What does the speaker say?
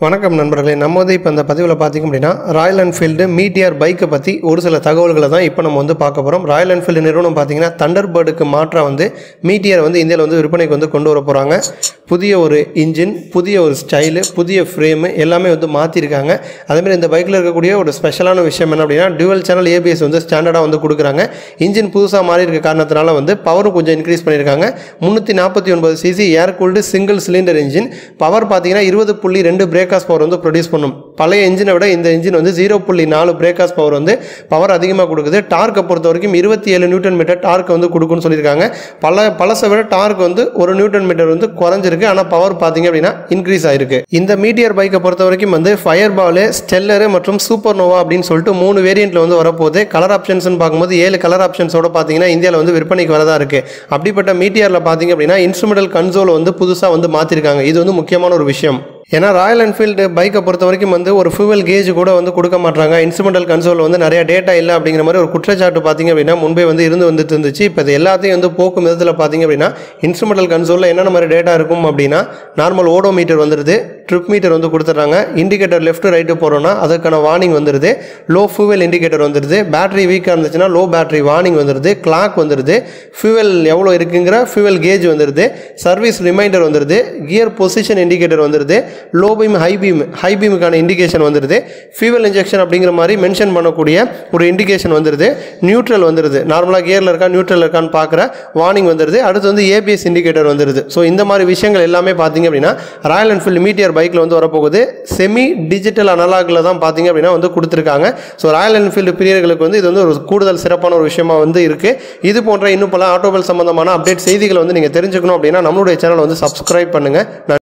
வணக்கம் நண்பர்களே நம்ம வந்து இப்போ இந்த பதிவில் பார்த்திங்க அப்படின்னா ராயல் என்ஃபீல்டு மீட்டியர் பைக்கை பற்றி ஒரு சில தகவல்களை தான் இப்போ நம்ம வந்து பார்க்க போகிறோம் ராயல் என்ஃபீல்டு நிறுவனம் பார்த்தீங்கன்னா தண்டர் பேர்டுக்கு மாற்றாக வந்து மீட்டியர் வந்து இந்தியாவில் வந்து விற்பனைக்கு வந்து கொண்டு வர போகிறாங்க புதிய ஒரு இன்ஜின் புதிய ஒரு ஸ்டைலு புதிய ஃப்ரேமு எல்லாமே வந்து மாற்றிருக்காங்க அதேமாதிரி இந்த பைக்கில் இருக்கக்கூடிய ஒரு ஸ்பெஷலான விஷயம் என்ன அப்படின்னா டுவல் சேனல் ஏபிஎஸ் வந்து ஸ்டாண்டர்டாக வந்து கொடுக்குறாங்க இன்ஜின் புதுசாக மாறி இருக்க காரணத்தினால வந்து பவரும் கொஞ்சம் இன்க்ரீஸ் பண்ணியிருக்காங்க முந்நூற்றி நாற்பத்தி ஒன்பது CC air cooled single cylinder engine power பார்த்தீங்கன்னா இருபது புள்ளி ரெண்டு பிரேக்காஸ் பவர் வந்து ப்ரொடியூஸ் பண்ணும் பழைய இன்ஜினை விட இந்த இன்ஜின் வந்து ஜீரோ புள்ளி நாலு பிரேக்காஸ் பவர் வந்து பவர் அதிகமாக கொடுக்குது டார்க்கை பொறுத்த வரைக்கும் இருபத்தி ஏழு நியூட்டன் மீட்டர் டார்க் வந்து கொடுக்குன்னு சொல்லியிருக்காங்க பல பழசை விட டார்க் வந்து ஒரு நியூட்டன் மீட்டர் வந்து குறைஞ்சிருக்கு ஆனால் பவர் பார்த்தீங்க அப்படின்னா இன்க்ரீஸ் ஆயிருக்கு இந்த மீட்டியர் பைக்கை பொறுத்த வரைக்கும் வந்து ஃபயர் பாலு ஸ்டெல்லரு மற்றும் சூப்பர் நோவா அப்படின்னு சொல்லிட்டு மூணு வேரியண்ட்டில் வந்து வரப்போகுது கலர் ஆப்ஷன்ஸ்னு பார்க்கும்போது ஏழு கலர் ஆப்ஷன்ஸோட பார்த்தீங்கன்னா இந்தியாவில் வந்து விற்பனைக்கு வரதா இருக்கு அப்படிப்பட்ட மீட்டியரில் பார்த்தீங்க அப்படின்னா இன்ஸ்ட்ருமெண்டல் கன்சோல் வந்து புதுசாக வந்து மாற்றிருக்காங்க இது வந்து முக்கியமான ஒரு விஷயம் ஏன்னா ராயல் என்ஃபீல்டு பைக்கை பொறுத்த வரைக்கும் வந்து ஒரு ஃபியூவல் கேஜ் கூட வந்து கொடுக்க மாட்டாங்க இன்ஸ்ட்ருமெண்டல் கன்சோல் வந்து நிறைய டேட்டா இல்லை அப்படிங்கிற மாதிரி ஒரு குற்றச்சாட்டு பார்த்தீங்க அப்படின்னா முன்பே வந்து இருந்து வந்துட்டு இருந்துச்சு இப்போ இது எல்லாத்தையும் வந்து போக்கும் விதத்தில் பார்த்தீங்க அப்படின்னா இன்ஸ்ட்ருமெண்டல் கன்சோலில் என்னென்ன மாதிரி டேட்டா இருக்கும் அப்படின்னா நார்மல் ஓடோ மீட்டர் வந்துடுது ட்ரிப் மீட்டர் வந்து கொடுத்துட்றாங்க இண்டிகேட்டர் லெஃப்ட் ரைட்டு போகிறோன்னா அதுக்கான வார்னிங் வந்துடுது லோ ஃபியூவல் இண்டிகேட்டர் வந்துடுது பேட்டரி வீக்காக இருந்துச்சுன்னா லோ பேட்டரி வார்னிங் வந்துடுது கிளாக் வந்துடுது ஃபியூவல் எவ்வளோ இருக்குங்கிற ஃபியூவல் கேஜ் வந்துடுது சர்வீஸ் ரிமைண்டர் வந்துடுது கியர் பொசிஷன் இண்டிகேட்டர் வந்துடுது low beam high beam high பீமுக்கான இண்டிகேஷன் வந்துடுது ஃபியூவல் இன்ஜெக்ஷன் அப்படிங்கிற மாதிரி மென்ஷன் பண்ணக்கூடிய ஒரு இண்டிகேஷன் வந்துடுது நியூட்ரல் வந்துடுது நார்மலாக கியரில் இருக்கா நியூட்ரல் இருக்கான்னு பார்க்குற வார்னிங் வந்துடுது அடுத்து வந்து ஏபிஎஸ் இண்டிகேட்டர் வந்துடுது ஸோ இந்த மாதிரி விஷயங்கள் எல்லாமே பார்த்தீங்க அப்படின்னா ராயல் என்ஃபீல்டு மீட்டியர் பைக்கில் வந்து வரப்போகுது செமி டிஜிட்டல் அனலாகில் தான் பார்த்தீங்க அப்படின்னா வந்து கொடுத்துருக்காங்க ஸோ ராயல் என்ஃபீல்டு பிரியர்களுக்கு வந்து இது வந்து ஒரு கூடுதல் சிறப்பான ஒரு விஷயமா வந்து இருக்குது இது போன்ற இன்னும் பல ஆட்டோமொபைல் சம்பந்தமான அப்டேட் செய்திகளை வந்து நீங்கள் தெரிஞ்சுக்கணும் அப்படின்னா நம்மளுடைய சேனலை வந்து சப்ஸ்கிரைப் பண்ணுங்கள்